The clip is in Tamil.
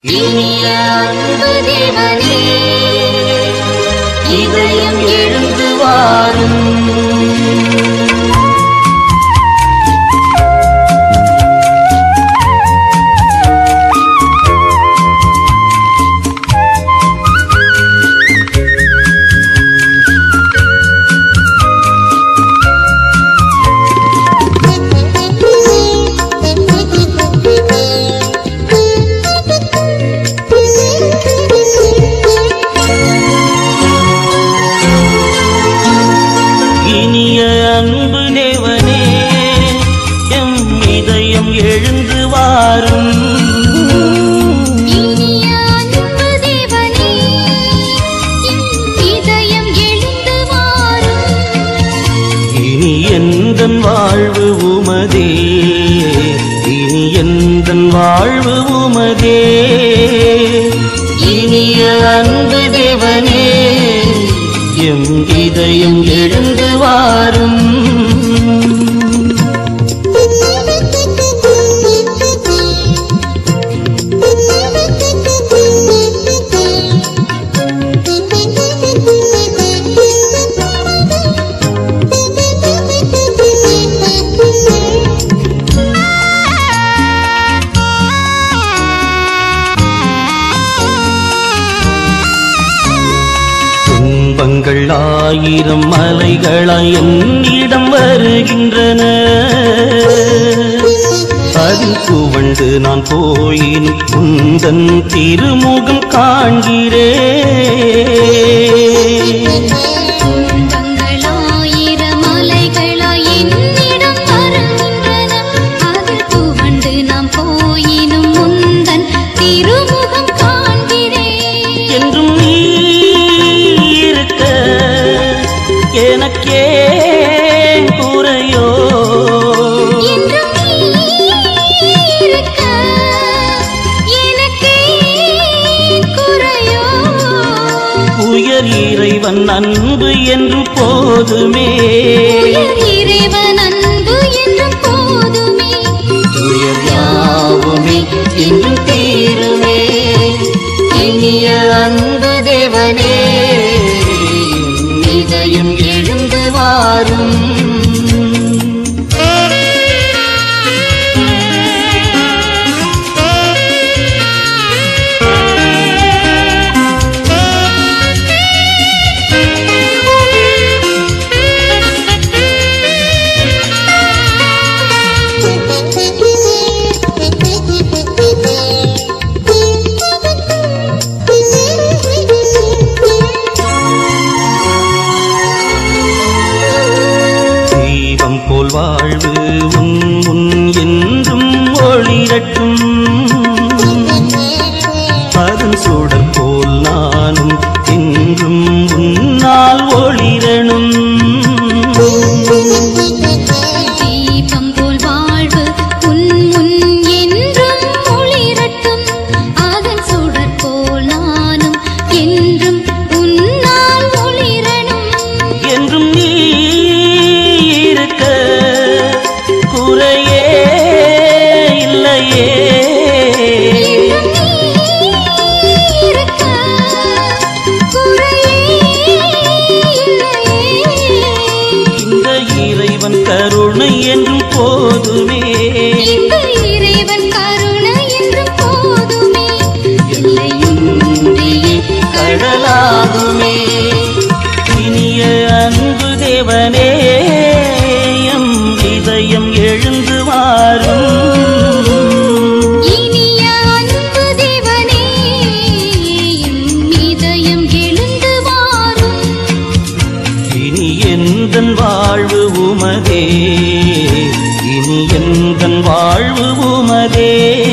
இனிய அன்பு தேவனே இதயம் எழுந்து வாரும் இனிய அன்பு தேவனே எம் இதயம் எழுந்து வாரும் இனிய அன்பு தேவனே என் இதயம் எழுந்து வாரும் இனி எந்தன் வாழ்வு உமதே இனி எந்தன் வாழ்வு உமதே இனிய அன்பு தேவனே எம் இதயம் எழுந்து வாரும் துன்பங்கள் ஆயிரம் மலைகளாய் என்னிடம் வருகின்றன அதில் துவண்டு நான் போயின் குந்தன் திருமுகம் காண்கிறேன் துன்பங்களாயிரம் மலைகளாய் என்னிடம் வருகின்றன. அதில் துவண்டு நாம் போயினும் முந்தன் திருமுகம் காண்கிறேன். என்றும் நீ இருக்க எனக்கே குறையோ என்றும் நீ இருக்க எனக்கே குறையோ? உயர் இறைவன் அன்பு என்று போதுமே உயர் இறைவன் அன்பு என்றும் போதுமே. உயர் யாவுமே என்றும் தீருமே இனிய அன்பு தேவனே என் இதயம் எழுந்து வாரும் தீபம் போல் வாழ்வு உன் முன் என்றும் ஒளிரட்டும் அதன் சுடர் போல் நானும் என்றும் உன்னால் ஒளிரணும் தீபம் போல் வாழ்வு உன் முன் என்றும் ஒளிரட்டும். அதன் சுடர் போல் நானும் என்றும் உன்னால் ஒளிரணும். என்றும் நீ இருக்க குறையே இல்லையே என்றும் நீ இருக்க குறையே இல்லையே. இந்த இறைவன் கருணை என்றும் போதுமே இந்த இறைவன் கருணை என்றும் போதுமே. எல்லையின்றியே கடலாகுமே இனிய அன்பு தேவனே எம் இதயம் எழுந்து வாரும் இனிய அன்பு தேவனே என் இதயம் எழுந்து வாரும் இனி எந்தன் வாழ்வு உமதே இனி எந்தன் வாழ்வு உமதே